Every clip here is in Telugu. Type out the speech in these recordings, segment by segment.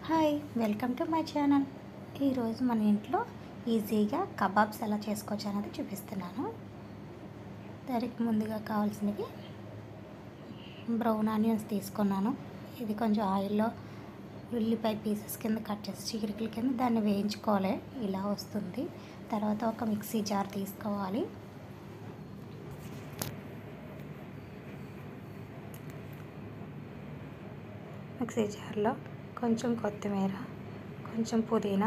hi welcome to my channel ఈరోజు మన ఇంట్లో ఈజీగా కబాబ్స్ ఎలా చేసుకోవచ్చు అనేది చూపిస్తున్నాను దానికి ముందుగా కావాల్సినవి బ్రౌన్ ఆనియన్స్ తీసుకున్నాను ఇది కొంచెం ఆయిల్లో ఉల్లిపాయ పీసెస్ కింద కట్ చేసి చిగురికల కింద దాన్ని వేయించుకోవాలి ఇలా వస్తుంది తర్వాత ఒక మిక్సీ జార్ తీసుకోవాలి మిక్సీ జార్లో కొంచెం కొత్తిమీర కొంచెం పుదీనా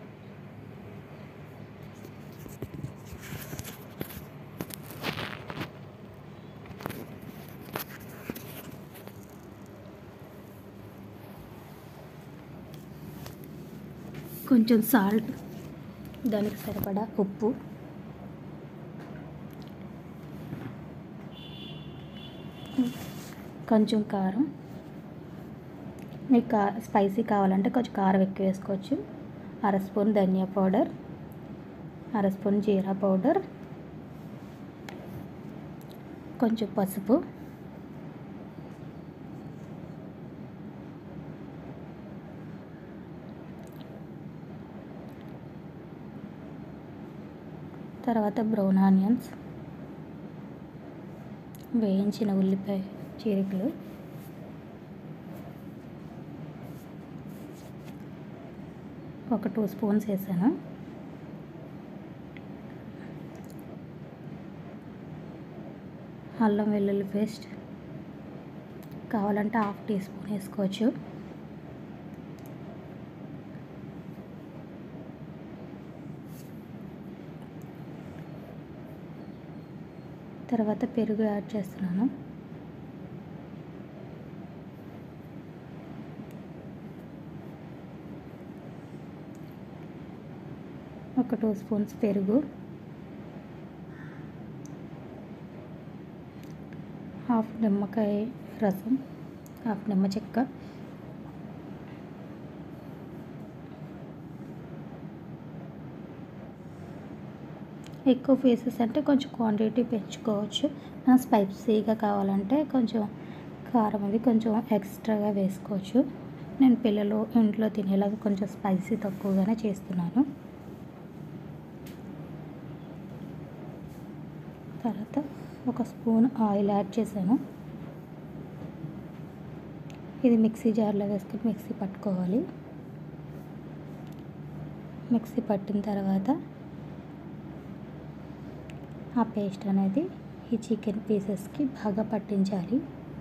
కొంచెం సాల్ట్ దానికి సరిపడా ఉప్పు కొంచెం కారం మీకు కా స్పైసీ కావాలంటే కొంచెం కారం ఎక్కువ వేసుకోవచ్చు అర స్పూన్ ధనియా పౌడర్ అర స్పూన్ జీరా పౌడర్ కొంచెం పసుపు తర్వాత బ్రౌన్ ఆనియన్స్ వేయించిన ఉల్లిపాయ చీరికలు ఒక టూ స్పూన్స్ వేసాను అల్లం వెల్లుల్లి పేస్ట్ కావాలంటే హాఫ్ టీ స్పూన్ వేసుకోవచ్చు తర్వాత పెరుగు యాడ్ చేస్తున్నాను ఒక టూ స్పూన్స్ పెరుగు హాఫ్ నిమ్మకాయ రసం హాఫ్ నిమ్మ చెక్క ఎక్కువ పీసెస్ అంటే కొంచెం క్వాంటిటీ పెంచుకోవచ్చు స్పైసీగా కావాలంటే కొంచెం కారం అది కొంచెం ఎక్స్ట్రాగా వేసుకోవచ్చు నేను పిల్లలు ఇంట్లో తినేలాగా కొంచెం స్పైసీ తక్కువగానే చేస్తున్నాను తర్వాత ఒక స్పూన్ ఆయిల్ యాడ్ చేశాను ఇది మిక్సీ జార్లో వేసుకొని మిక్సీ పట్టుకోవాలి మిక్సీ పట్టిన తర్వాత ఆ పేస్ట్ అనేది ఈ చికెన్ పీసెస్కి బాగా పట్టించాలి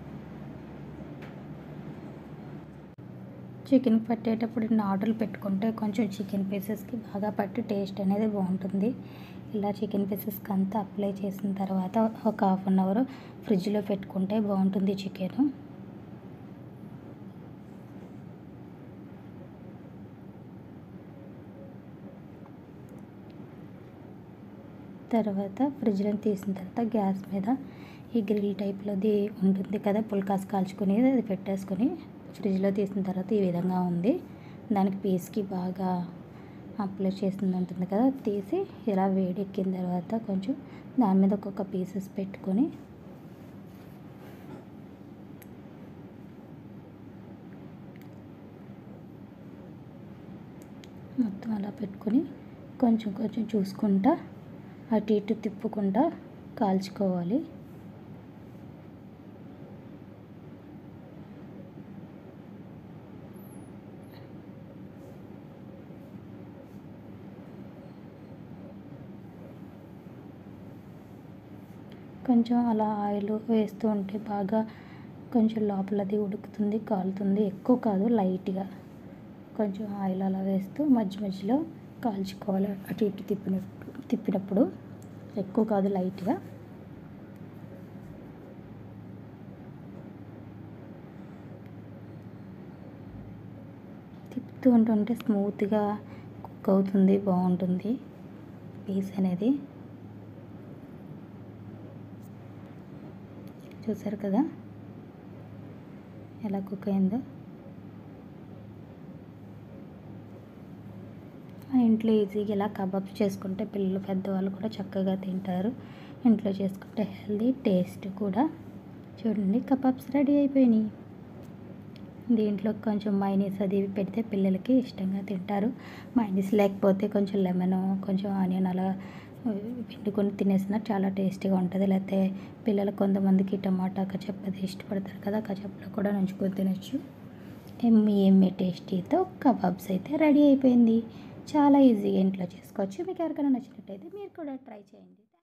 చికెన్ పట్టేటప్పుడు నాటులు పెట్టుకుంటే కొంచెం చికెన్ పీసెస్కి బాగా పట్టి టేస్ట్ అనేది బాగుంటుంది ఇలా చికెన్ పీసెస్కి అంతా అప్లై చేసిన తర్వాత ఒక హాఫ్ అన్ అవర్ ఫ్రిడ్జ్లో పెట్టుకుంటే బాగుంటుంది చికెన్ తర్వాత ఫ్రిడ్జ్లో తీసిన తర్వాత గ్యాస్ మీద ఈ గ్రిల్ టైప్లోది ఉంటుంది కదా పుల్కాస్ కాల్చుకునేది అది పెట్టేసుకొని ఫ్రిడ్జ్లో తీసిన తర్వాత ఈ విధంగా ఉంది దానికి పీస్కి బాగా అప్లై చేసింది ఉంటుంది కదా తీసి ఇలా వేడెక్కిన తర్వాత కొంచెం దాని మీద ఒక్కొక్క పీసెస్ పెట్టుకొని మొత్తం అలా పెట్టుకొని కొంచెం కొంచెం చూసుకుంటా అటు ఇటు తిప్పుకుంటా కాల్చుకోవాలి కొంచెం అలా ఆయిల్ వేస్తూ ఉంటే బాగా కొంచెం లోపలది ఉడుకుతుంది కాలుతుంది ఎక్కువ కాదు లైట్గా కొంచెం ఆయిల్ అలా వేస్తూ మధ్య మధ్యలో కాల్చుకోవాలి అటు ఇటు తిప్పినట్టు తిప్పినప్పుడు ఎక్కువ కాదు లైట్గా తిప్పుతూ ఉంటుంటే స్మూత్గా కుక్ అవుతుంది బాగుంటుంది పీస్ అనేది చూసారు కదా ఎలా కుక్ అయిందో ఇంట్లో ఈజీగా ఇలా కబాబ్ చేసుకుంటే పిల్లలు పెద్దవాళ్ళు కూడా చక్కగా తింటారు ఇంట్లో చేసుకుంటే హెల్దీ టేస్ట్ కూడా చూడండి కబాబ్స్ రెడీ అయిపోయినాయి దీంట్లో కొంచెం మైనీస్ అది పెడితే పిల్లలకి ఇష్టంగా తింటారు మైనీస్ లేకపోతే కొంచెం లెమన్ కొంచెం ఆనియన్ అలా పిండుకొని తినేసినా చాలా టేస్టీగా ఉంటుంది లేకపోతే పిల్లలు కొంతమందికి టమాటా కచప్ అది ఇష్టపడతారు కదా కచప్లో కూడా నంచుకొని తినచ్చు ఎమ్మి ఎమ్మి టేస్టీతో కబాబ్స్ అయితే రెడీ అయిపోయింది చాలా ఈజీగా ఇంట్లో చేసుకోవచ్చు మీకు ఎవరికైనా నచ్చినట్టయితే మీరు కూడా ట్రై చేయండి